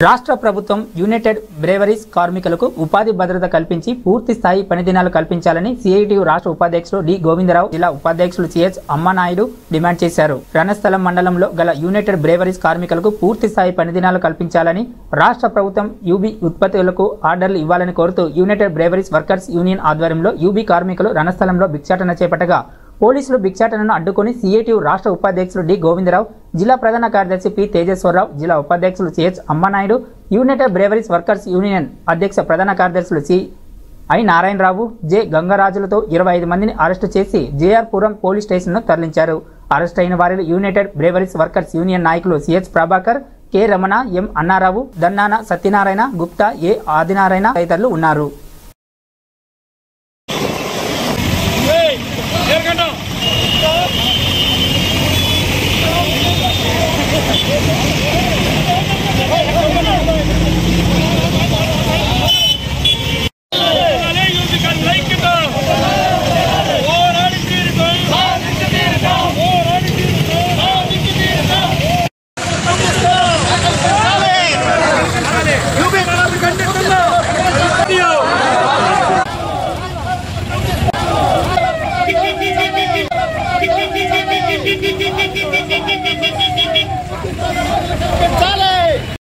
రాష్ట్ర ప్రభుత్వం United breweries కార్మికులకు ఉపాధి భద్రత కల్పించి పూర్తి స్థాయి పని దినాలు కల్పించాలని సిఐటియు రాష్ట్ర ఉపాధ్యక్షులు డి గోవిందరావు జిల్లా ఉపాధ్యక్షులు సిహెచ్ అమ్మానాయుడు డిమాండ్ చేశారు రణస్థలం మండలంలో గల యునైటెడ్ బ్రేవరీస్ కార్మికులకు పూర్తి స్థాయి పని దినాలు కల్పించాలని రాష్ట్ర ప్రభుత్వం యూబీ ఉత్పత్తులకు ఆర్డర్లు ఇవ్వాలని కోరుతూ యునైటెడ్ బ్రేవరీస్ వర్కర్స్ యూనియన్ ఆధ్వర్యంలో యూబీ కార్మికులు రణస్థలంలో భిక్షాటన చేపట్టగా పోలీసులు భిక్షాటనను అడ్డుకుని సిఐటియు రాష్ట్ర ఉపాధ్యక్షులు డి గోవిందరావు జిల్లా ప్రధాన కార్యదర్శి పి తేజేశ్వరరావు జిల్లా ఉపాధ్యక్షులు CH Ammanaidu United Breweries Workers Union అధ్యక్ష ప్రధాన కార్యదర్శులు సి ఐ నారాయణరావు జె గంగరాజులతో ఇరవై ఐదు మందిని అరెస్టు చేసి జేఆర్ పురం పోలీస్ స్టేషన్ను తరలించారు అరెస్ట్ అయిన వారిలో యునైటెడ్ బ్రేవరీస్ వర్కర్స్ యూనియన్ నాయకులు CH Prabhakar K Ramana M Annarao Dannana Satyanarayana Gupta A Adinarayana తదితరులు ఉన్నారు ఏయ్, ఏరకండి.